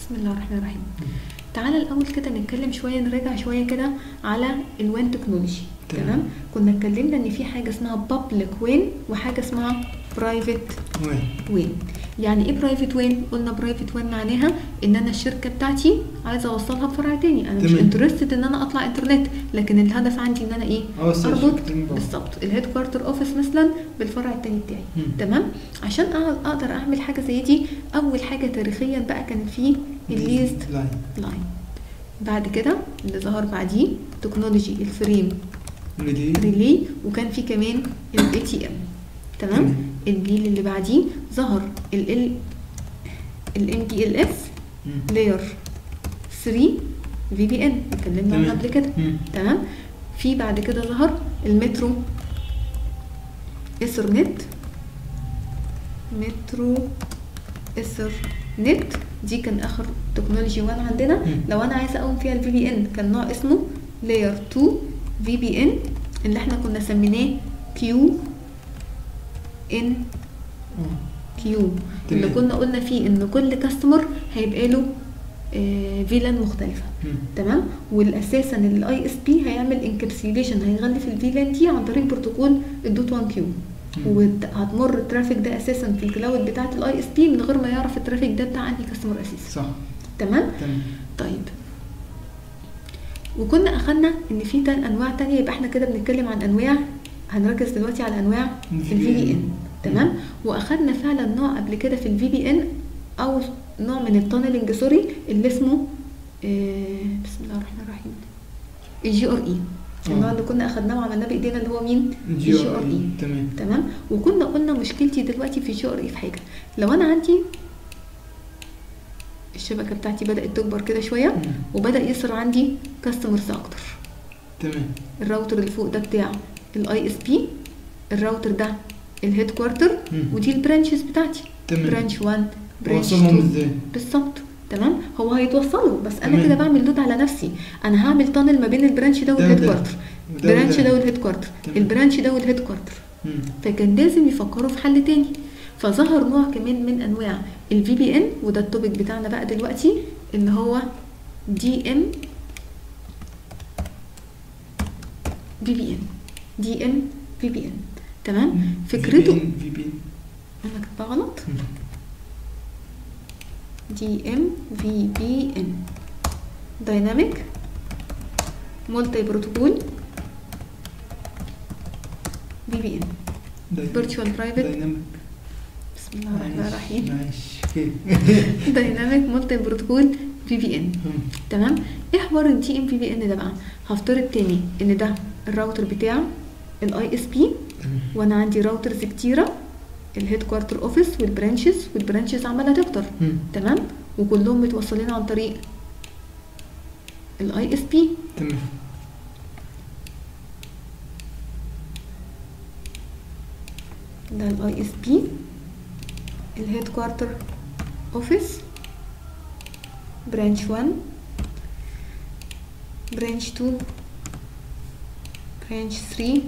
بسم الله الرحمن الرحيم تعالى الاول كده نتكلم شويه نراجع شويه كده على الوين تكنولوجي تمام. تمام كنا اتكلمنا ان في حاجه اسمها بابليك وين وحاجه اسمها برايفت وين وين يعني ايه برايفت وين قلنا برايفت وين معناها ان انا الشركه بتاعتي عايزه اوصلها بفرع تاني انا مش تمام. انترستد ان انا اطلع انترنت لكن الهدف عندي ان انا ايه أوصل اربط شركتين ببعض. بالظبط الهيد كوارتر اوفيس مثلا بالفرع التاني بتاعي مم. تمام عشان أع- اقدر اعمل حاجه زي دي اول حاجه تاريخيا بقى كان في الليست لاين لاين بعد كده اللي ظهر بعديه تكنولوجي الفريم ريلي ريلي وكان في كمان الاي تي ام تمام تمام. الجيل اللي بعديه ظهر ال ال الام بي ال اس مم. لاير 3 في بي ان اتكلمنا عنه تمام. قبل كده مم. تمام في بعد كده ظهر المترو ايثرنت مترو ايثرنت دي كان اخر تكنولوجي 1 عندنا مم. لو انا عايزه اقوم فيها الفي بي ان كان نوع اسمه لاير 2 في بي ان اللي احنا كنا سميناه كيو ان آه. كيو اللي تمام. كنا قلنا فيه ان كل كاستمر هيبقى له آه، فيلان مختلفه مم. تمام والاساسا الاي اس بي هيعمل انكابسيليشن هيغلف الفيلان دي عن طريق بروتوكول الدوت 1 كيو مم. وهتمر الترافيك ده اساسا في الكلاود بتاعه الاي اس بي من غير ما يعرف الترافيك ده بتاع انهي كاستمر اساسا صح تمام تمام طيب وكنا اخدنا ان في تل انواع تانية يبقى احنا كده بنتكلم عن انواع هنركز دلوقتي على انواع ال الفي بي VPN. ان تمام واخدنا فعلا نوع قبل كده في الفي بي ان او نوع من التانلنج سوري اللي اسمه آه بسم الله الرحمن الرحيم الجي ار اي النوع آه. اللي كنا اخدناه وعملناه بايدينا اللي هو مين الجي ار اي تمام تمام وكنا قلنا مشكلتي دلوقتي في جي ار اي في حاجه لو انا عندي الشبكه بتاعتي بدات تكبر كده شويه مم. وبدا يصير عندي كاستمرز اكتر تمام الراوتر اللي فوق ده بتاع الاي اس بي الراوتر ده الهيد كوارتر مم. ودي البرانشز بتاعتي تمام. برانش 1 برانش وصلهم 2 ازاي؟ بالظبط تمام هو هيتوصلوا بس انا تمام. كده بعمل لود على نفسي انا هعمل تانل ما بين البرانش ده ده والهيد وده. كوارتر وده البرانش وده. ده والهيد كوارتر تمام. البرانش ده والهيد كوارتر مم. فكان لازم يفكروا في حل تاني فظهر نوع كمان من انواع الفي بي ان وده التوبيك بتاعنا بقى دلوقتي اللي هو دي ام في بي ان دي ام في بي ان تمام فكرته في بي انا كاتبه غلط دي ام في بي ان دايناميك مولتي بروتوكول في بي ان فيرتشوال برايفت دايناميك بسم الله الرحمن الرحيم ماشي دايناميك مولتي بروتوكول في بي ان تمام ايه حوار الدي ام في بي ان ده بقى هفترض تاني ان ده الراوتر بتاع الاي اس بي وانا عندي راوترز كتيره الهيد كوارتر اوفيس والبرانشز والبرانشز عماله تكتر مم. تمام وكلهم متوصلين عن طريق الاي اس بي تمام ده الاي اس بي الهيد كوارتر اوفيس برانش 1 برانش 2 برانش 3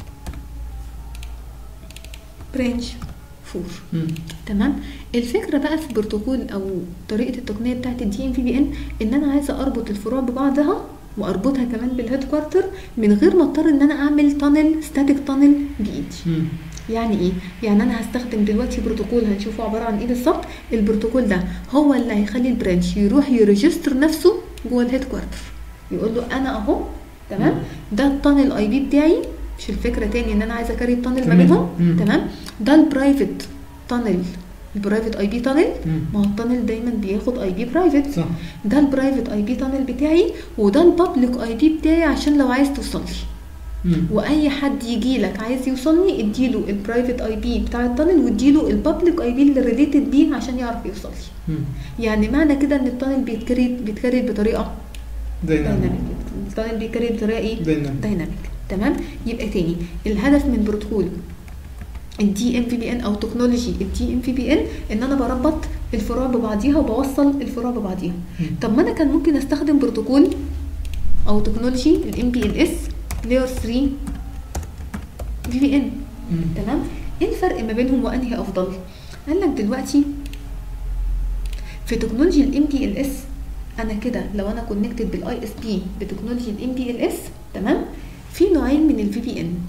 برانش 4 مم. تمام الفكره بقى في بروتوكول او طريقه التقنيه بتاعت الدي ام في بي ان ان انا عايزه اربط الفروع ببعضها واربطها كمان بالهيد كوارتر من غير ما اضطر ان انا اعمل تانل ستاتيك تانل بايدي مم. يعني ايه يعني انا هستخدم دلوقتي بروتوكول هنشوفه عباره عن ايه بالظبط البروتوكول ده هو اللي هيخلي البرانش يروح يريجستر نفسه جوه الهيد كوارتر يقول له انا اهو تمام ده التانل اي بي بتاعي مش الفكره تاني ان انا عايزه اكاري التانل ما تمام. بينهم مم. تمام ده البرايفت تانل البرايفت اي بي تانل مم. ما هو التانل دايما بياخد اي بي برايفت صح ده البرايفت اي بي تانل بتاعي وده البابليك اي بي بتاعي عشان لو عايز توصل لي مم. واي حد يجي لك عايز يوصلني اديله البرايفت اي بي بتاع التانل واديله البابليك اي بي اللي ريليتد بيه عشان يعرف يوصل لي مم. يعني معنى كده ان التانل بيتكريت بيتكريت بطريقه دايناميك دايناميك التانل بيتكريت بطريقه ايه دايناميك دايناميك تمام يبقى تاني الهدف من بروتوكول الدي ام في بي ان او تكنولوجي الدي ام في بي ان ان انا بربط الفروع ببعضيها وبوصل الفروع ببعضيها مم. طب ما انا كان ممكن استخدم بروتوكول او تكنولوجي الام بي ال اس لاير 3 في بي ان مم. تمام ايه الفرق ما بينهم وانهي افضل قال لك دلوقتي في تكنولوجي الام بي ال اس انا كده لو انا كونكتد بالاي اس بي بتكنولوجي الام بي ال اس تمام في نوعين من الفي بي ان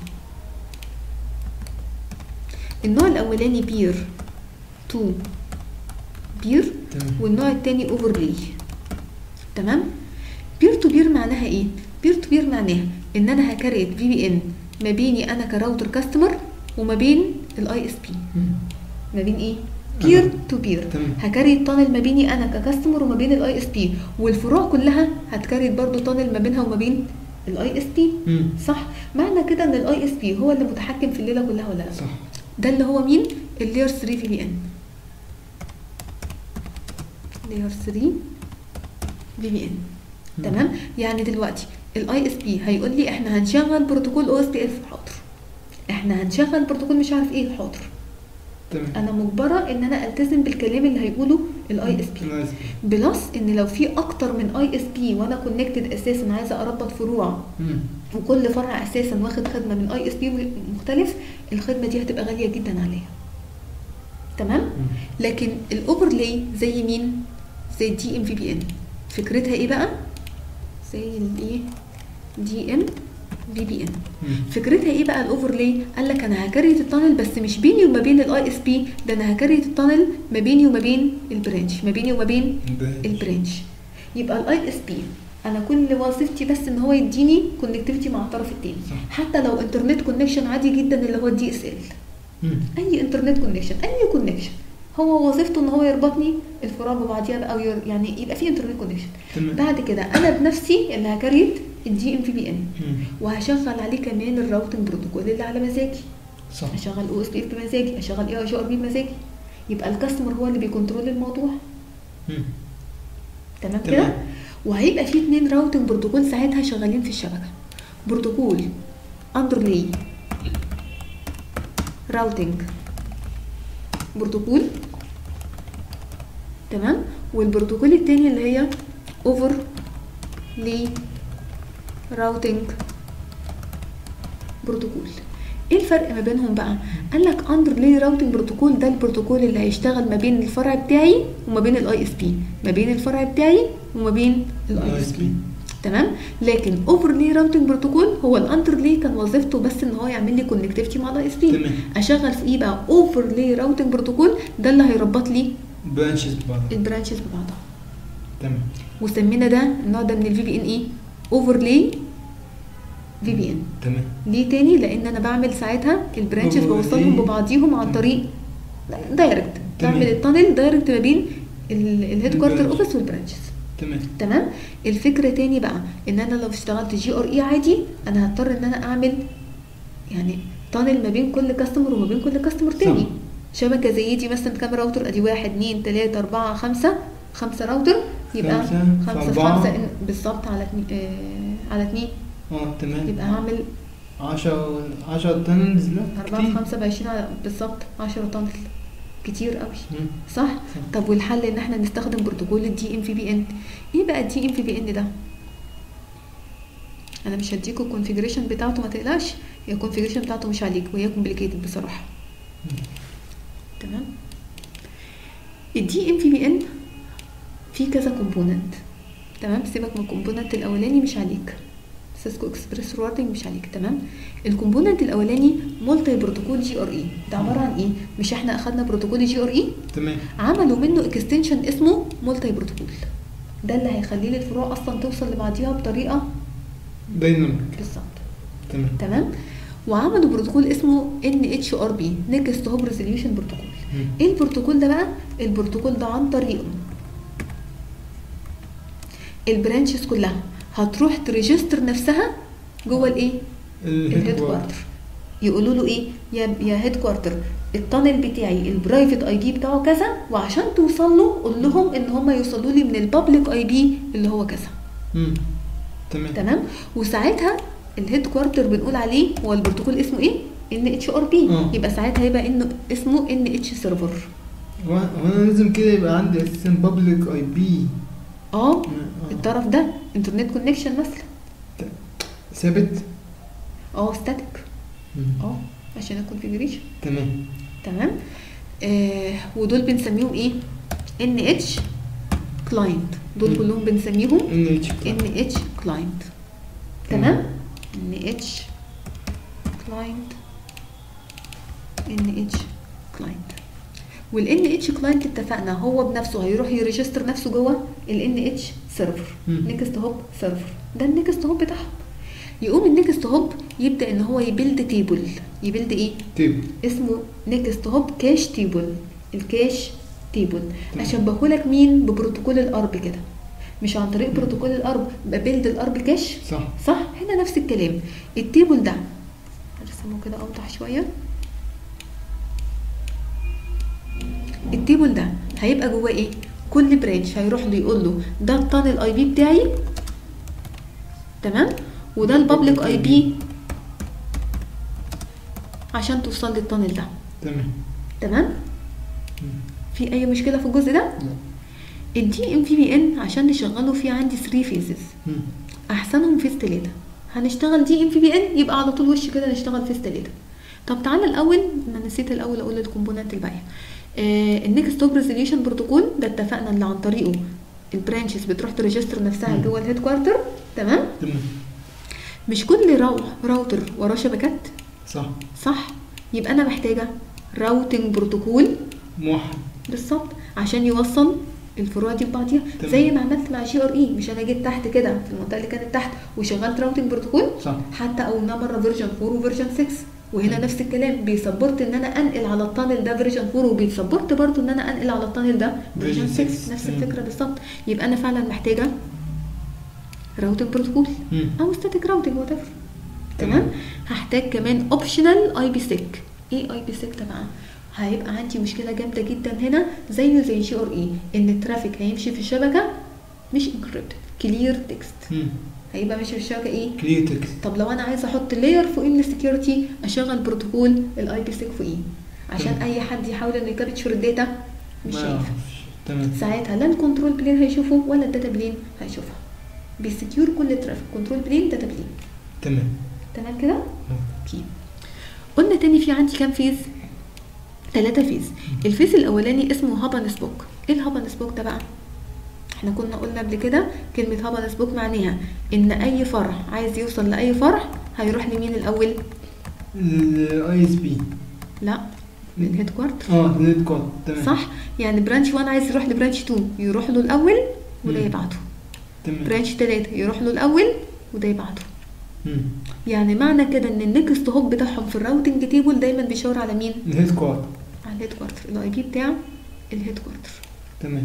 النوع الاولاني بير تو بير تمام والنوع التاني اوفرلاي تمام بير تو بير معناها ايه بير تو بير معناها ان انا هكريت في بي ان ما بيني انا كراوتر كاستمر وما بين الاي اس بي مم. ما بين ايه بير أها. تو بير تمام. هكريت تانل ما بيني انا ككاستمر وما بين الاي اس بي والفروع كلها هتكريت برضو تانل ما بينها وما بين الاي اس بي مم. صح معنى كده ان الاي اس بي هو اللي متحكم في الليله كلها ولا لا صح ده اللي هو مين اللير 3 في بي ان لير 3 في بي ان مم. تمام يعني دلوقتي الاي اس بي هيقول لي احنا هنشغل بروتوكول او اس بي اف حاضر احنا هنشغل بروتوكول مش عارف ايه حاضر تمام انا مجبره ان انا التزم بالكلام اللي هيقوله الاي اس بي الاي اس بي بلس ان لو في اكتر من اي اس بي وانا كونكتد اساسا عايزه اربط فروع مم. وكل فرع اساسا واخد خدمه من اي اس بي مختلف الخدمه دي هتبقى غاليه جدا عليا تمام مم. لكن الاوفرلاي زي مين زي دي ام في بي ان فكرتها ايه بقى زي الايه دي ام في بي ان مم. فكرتها ايه بقى الاوفرلاي قال لك انا هكريت التانل بس مش بيني وما بين الاي اس بي ده انا هكريت التانل ما بيني وما بين البرانش ما بيني وما بين ده- البرانش يبقى الاي اس بي انا كل وظيفتي بس ان هو يديني كونكتيفيتي مع الطرف التاني صح. حتى لو انترنت كونكشن عادي جدا اللي هو الدي اس ال مم. اي انترنت كونكشن اي كونكشن هو وظيفته ان هو يربطني الفروع ببعضيها بقى او ير- يعني يبقى في انترنت كونكشن تمام بعد كده انا بنفسي اللي هكريت الدي ام في بي ان مم. وهشغل عليه كمان الراوتنج بروتوكول اللي على مزاجي صح اشغل او اس بي اف بمزاجي اشغل اي اي ار بي بمزاجي يبقى الكاستمر هو اللي بيكنترول الموضوع مم. تمام تمام. كده وهيبقى في اتنين راوتنج بروتوكول ساعتها شغالين في الشبكه بروتوكول اندرلاي راوتنج بروتوكول تمام والبروتوكول التاني اللي هي اوفر لي راوتنج بروتوكول ايه الفرق ما بينهم بقى قال لك اندر لي راوتنج بروتوكول ده البروتوكول اللي هيشتغل ما بين الفرع بتاعي وما بين الاي اس بي ما بين الفرع بتاعي وما بين الاي اس بي تمام لكن اوفر لي راوتنج بروتوكول هو الاندر لي كان وظيفته بس ان هو يعمل لي كونكتيفيتي مع الاي اس بي تمام. اشغل في ايه بقى اوفر لي راوتنج بروتوكول ده اللي هيربط لي برانشز ببعض البرانشز ببعضها تمام وسمينا ده النوع ده من الفي بي ان ايه اوفر لي في بي ان تمام ليه تاني لان انا بعمل ساعتها البرانشز هو بوصلهم ليه؟ ببعضيهم عن تمام. طريق دايركت تمام. بعمل التانل دايركت ما بين الهيد كوارتر البرانش. اوفيس والبرانشز تمام تمام الفكره تاني بقى ان انا لو اشتغلت جي ار اي عادي انا هضطر ان انا اعمل يعني تانل ما بين كل كاستمر وما بين كل كاستمر تاني شبكه زي دي مثلا كام راوتر ادي واحد اتنين تلاته اربعه خمسه خمسه راوتر يبقى خمسة في خمسه في أربعة. خمسه إن- بالظبط على اتنين آه على اتنين اه تمام يبقى هعمل 10 10 تنز لا أربعة في كتير. خمسة بعشرين على بالظبط عشرة تانل كتير قوي مم. صح؟ طب والحل ان احنا نستخدم بروتوكول الدي ام في بي ان ايه بقى الدي ام في بي ان ده انا مش هديكوا الكونفيجريشن بتاعته ما تقلقش هي الكونفيجريشن بتاعته مش عليك وهي كومبليكيتد بصراحه تمام الدي ام في بي ان فيه كذا كومبوننت تمام سيبك من الكومبوننت الاولاني مش عليك سيسكو اكسبريس روتنج مش عليك تمام الكومبوننت الاولاني مولتي بروتوكول جي ار اي ده عباره عن ايه مش احنا اخدنا بروتوكول جي ار اي تمام عملوا منه اكستنشن اسمه مولتي بروتوكول ده اللي هيخلي لي الفروع اصلا توصل لبعضيها بطريقه دايناميك بالظبط تمام تمام وعملوا بروتوكول اسمه ان اتش ار بي نيكست هوب ريزوليوشن بروتوكول مم. ايه البروتوكول ده بقى البروتوكول ده عن طريقه البرانشز كلها هتروح تريجستر نفسها جوه الايه الهيد كوارتر يقولوا له ايه يا يا هيد كوارتر التانل بتاعي البرايفت اي بي بتاعه كذا وعشان توصل له قول لهم ان هم يوصلوا لي من البابليك اي بي اللي هو كذا مم. تمام تمام وساعتها الهيد كوارتر بنقول عليه هو البروتوكول اسمه ايه ان اتش ار بي آه. يبقى ساعتها يبقى انه اسمه ان اتش سيرفر هو هو انا لازم كده يبقى عندي اساسا بابليك اي بي اه الطرف ده انترنت كونكشن مثلا ثابت اه ستاتيك مم. اه عشان الكونفيجريشن تمام تمام آه ودول بنسميهم ايه ان اتش كلاينت دول مم. كلهم بنسميهم ان اتش ان اتش كلاينت تمام ان اتش كلاينت ان اتش كلاينت والان اتش كلاينت اتفقنا هو بنفسه هيروح يريجستر نفسه جوه الان اتش سيرفر مم. نيكست هوب سيرفر ده النيكست هوب بتاعهم يقوم النيكست هوب يبدا ان هو يبيلد تيبل يبيلد ايه تيب اسمه نيكست هوب كاش تيبل الكاش تيبل تمام. اشبهه لك مين ببروتوكول الارب كده مش عن طريق بروتوكول الارب ببيلد الارب كاش صح صح هنا نفس الكلام التيبل ده هرسمه كده اوضح شويه التيبل ده هيبقى جواه ايه كل برانش هيروح له يقول له ده التانل اي بي بتاعي تمام وده البابليك اي بي عشان توصل للتانل ده تمام تمام مم. في اي مشكله في الجزء ده لا الدي ام في بي ان عشان نشغله في عندي 3 فيزز مم. احسنهم فيز تلاته هنشتغل دي ام في بي ان يبقى على طول وش كده نشتغل فيز تلاته طب تعالى الاول انا نسيت الاول اقول الكومبوننت الباقيه آه النيكست توب ريزوليوشن بروتوكول ده اتفقنا اللي عن طريقه البرانشز بتروح تريجستر نفسها مم. جوه الهيد كوارتر تمام تمام مش كل راو راوتر وراه شبكات صح صح يبقى انا محتاجه راوتنج بروتوكول موحد بالظبط عشان يوصل الفروع دي ببعضيها تمام. زي ما عملت مع جي ار اي مش انا جيت تحت كده في المنطقه اللي كانت تحت وشغلت راوتنج بروتوكول صح حتى قلنا مره فيرجن 4 وفيرجن 6 وهنا تمام. نفس الكلام بيسبورت ان انا انقل على التانل ده فيرجن 4 وبيسبورت برضو ان انا انقل على التانل ده فيرجن Version 6 6. نفس تمام. الفكره بالظبط يبقى انا فعلا محتاجه راوتنج بروتوكول مم. او ستاتيك راوتنج وات تمام تمام. هحتاج كمان اوبشنال اي بي سيك ايه اي بي سيك ده بقى هيبقى عندي مشكله جامده جدا هنا زيه زي جي ار اي ان الترافيك هيمشي في الشبكه مش انكريبتد كلير تكست مم. هيبقى ماشي في الشبكه ايه كلير تكست طب لو انا عايزه احط لاير فوقيه من السكيورتي اشغل بروتوكول الاي بي سيك فوقيه عشان تمام. اي حد يحاول انه يكابتشر الداتا مش ما شايف يعرفش. تمام ساعتها لا الكنترول بلين هيشوفه ولا الداتا بلين هيشوفها بيسكيور كل الترافيك كنترول بلين داتا بلين تمام تمام كده آه. اوكي قلنا تاني في عندي كام فيز ثلاثة فيز الفيز الاولاني اسمه هابا سبوك ايه الهابا سبوك ده بقى احنا كنا قلنا قبل كده كلمة هابا سبوك معناها ان اي فرع عايز يوصل لاي فرع هيروح لمين الاول الاي اس بي لا للهيد كوارتر اه نت كود تمام صح يعني برانش 1 عايز يروح لبرانش 2 يروح له الاول وده مم. يبعته تمام برانش 3 يروح له الاول وده يبعته مم. يعني معنى كده ان النكست هوب بتاعهم في الراوتنج تيبل دايما بيشاور على مين الهيد كود على الهيد كوارتر الاي بي بتاع الهيد كوارتر تمام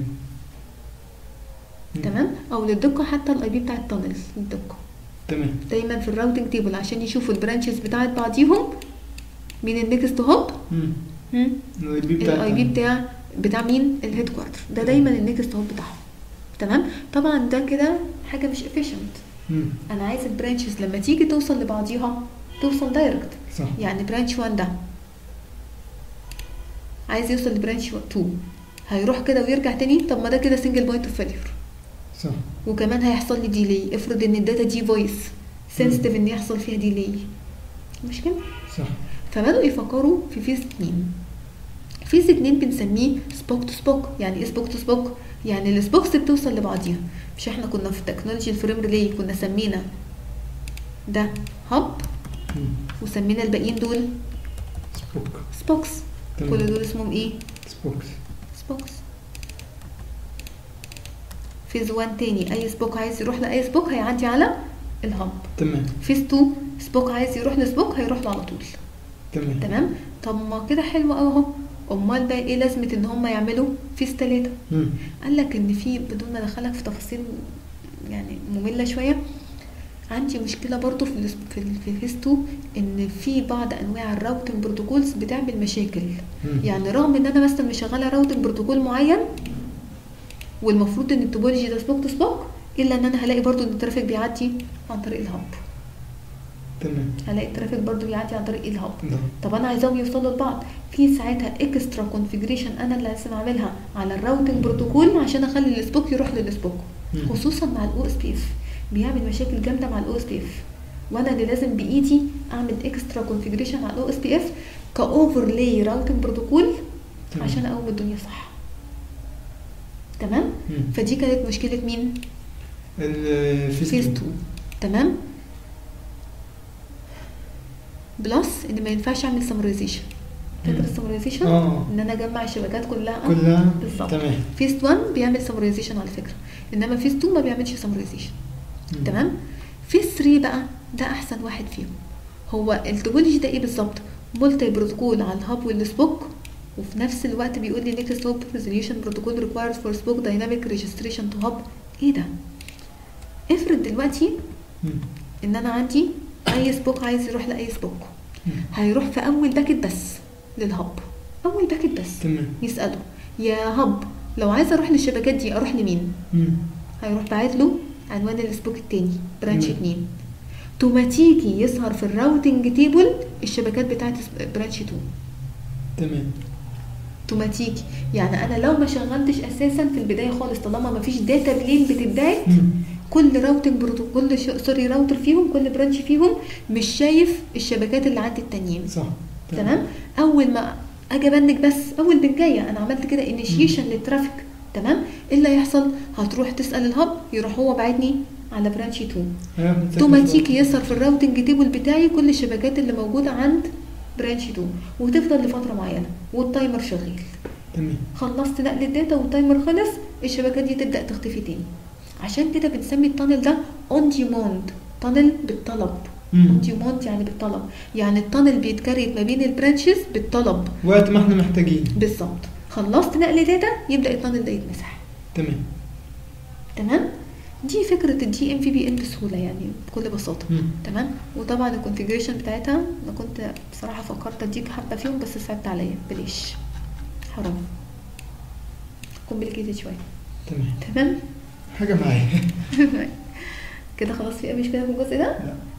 مم. تمام او للدقه حتى الاي بي بتاع التانل للدقه تمام دايما في الراوتنج تيبل عشان يشوفوا البرانشز بتاعت بعضيهم مين النكست هوب مم. هم؟ الاي بي بتاع الاي بي بتاع بتاع مين الهيد كوارتر ده دايما النكست هوب بتاعهم تمام طبعا ده كده حاجه مش افيشنت مم. انا عايز البرانشز لما تيجي توصل لبعضيها توصل دايركت صح يعني برانش 1 ده عايز يوصل لبرانش 2 هيروح كده ويرجع تاني طب ما ده كده سنجل بوينت اوف فيلير صح وكمان هيحصل لي ديلي افرض ان الداتا دي فويس سنسيتيف ان يحصل فيها ديلي مش كده صح فبدأوا يفكروا في فيز اتنين فيز اتنين بنسميه سبوك تو سبوك يعني ايه سبوك تو سبوك يعني السبوكس بتوصل لبعضيها مش احنا كنا في تكنولوجي الفريم ريلي كنا سمينا ده هاب مم. وسمينا الباقيين دول سبوك سبوكس تمام. كل دول اسمهم ايه سبوكس سبوكس فيز 1 تاني اي سبوك عايز يروح لاي سبوك هيعدي على الهب تمام فيز 2 سبوك عايز يروح لسبوك هيروح له على طول تمام تمام طب ما كده حلو قوي اهو امال بقى ايه لازمه ان هم يعملوا فيز 3 مم. قال لك ان في بدون ما ادخلك في تفاصيل يعني ممله شويه عندي مشكله برضو في ال في ال- في فيز 2 ان في بعض انواع الراوتنج بروتوكولز بتعمل مشاكل مم. يعني رغم ان انا مثلا مشغله راوتنج بروتوكول معين والمفروض ان التوبولوجي ده سبوك تو سبوك الا ان انا هلاقي برضو ان الترافيك بيعدي عن طريق الهب تمام هلاقي الترافيك برضو بيعدي عن طريق الهب ده طب انا عايزاهم يوصلوا لبعض في ساعتها اكسترا كونفيجريشن انا اللي لازم اعملها على الراوتنج بروتوكول عشان اخلي السبوك يروح للسبوك مم. خصوصا مع الاو اس بي اف بيعمل مشاكل جامده مع الاو اس بي اف وانا اللي لازم بايدي اعمل اكسترا كونفيجريشن على الاو اس بي اف كاوفرلاي راوتنج بروتوكول تمام. عشان اقوم الدنيا صح تمام مم. فدي كانت مشكله مين الفيس فيز 2 تمام بلس ان ما ينفعش اعمل سمرايزيشن فاكر مم. السمرايزيشن اه ان انا اجمع الشبكات كلها كلها بالظبط تمام فيس 1 بيعمل سمرايزيشن على فكره انما فيس 2 ما بيعملش سمرايزيشن مم. تمام فيس 3 بقى ده احسن واحد فيهم هو التوبولوجي ده ايه بالظبط مولتي بروتوكول على الهاب والسبوك وفي نفس الوقت بيقول لي next hop resolution protocol requires for spoke dynamic registration to hub ايه ده افرض دلوقتي مم. ان انا عندي اي سبوك عايز يروح لاي سبوك مم. هيروح في اول باكت بس للهب اول باكت بس تمام يساله يا هب لو عايز اروح للشبكات دي اروح لمين مم. هيروح باعت له عنوان السبوك التاني برانش تمام. 2 توماتيكي يظهر في الراوتنج تيبل الشبكات بتاعت برانش 2 تمام توماتيكي يعني انا لو ما شغلتش اساسا في البدايه خالص طالما ما فيش داتا بلين بتتبعت مم. كل راوتنج بروتوكول كل ش... سوري راوتر فيهم كل برانش فيهم مش شايف الشبكات اللي عند التانيين صح تمام اول ما اجي ابنج بس اول بنجايه انا عملت كده انيشيشن للترافيك تمام ايه اللي هيحصل هتروح تسال الهب يروح هو باعتني على برانش 2 أيوة، بتسجل توماتيكي في- يظهر في الراوتنج تيبل بتاعي كل الشبكات اللي موجوده عند برانش 2 وتفضل لفتره معينه والتايمر شغال تمام خلصت نقل الداتا والتايمر خلص الشبكات دي تبدا تختفي تاني عشان كده بنسمي التانل ده اون ديموند تانل بالطلب مم. اون ديموند يعني بالطلب يعني التانل بيتكريت ما بين البرانشز بالطلب وقت ما احنا محتاجين بالظبط خلصت نقل داتا يبدا التانل ده يتمسح تمام تمام دي فكره الدي ام في بي ان بسهوله يعني بكل بساطه مم. تمام وطبعا الكونفيجريشن بتاعتها انا كنت بصراحه فكرت اديك حبه فيهم بس صعبت عليا بلاش حرام كومبليكيتد شويه تمام تمام حاجة معايا كده خلاص في اي مشكله في الجزء ده لا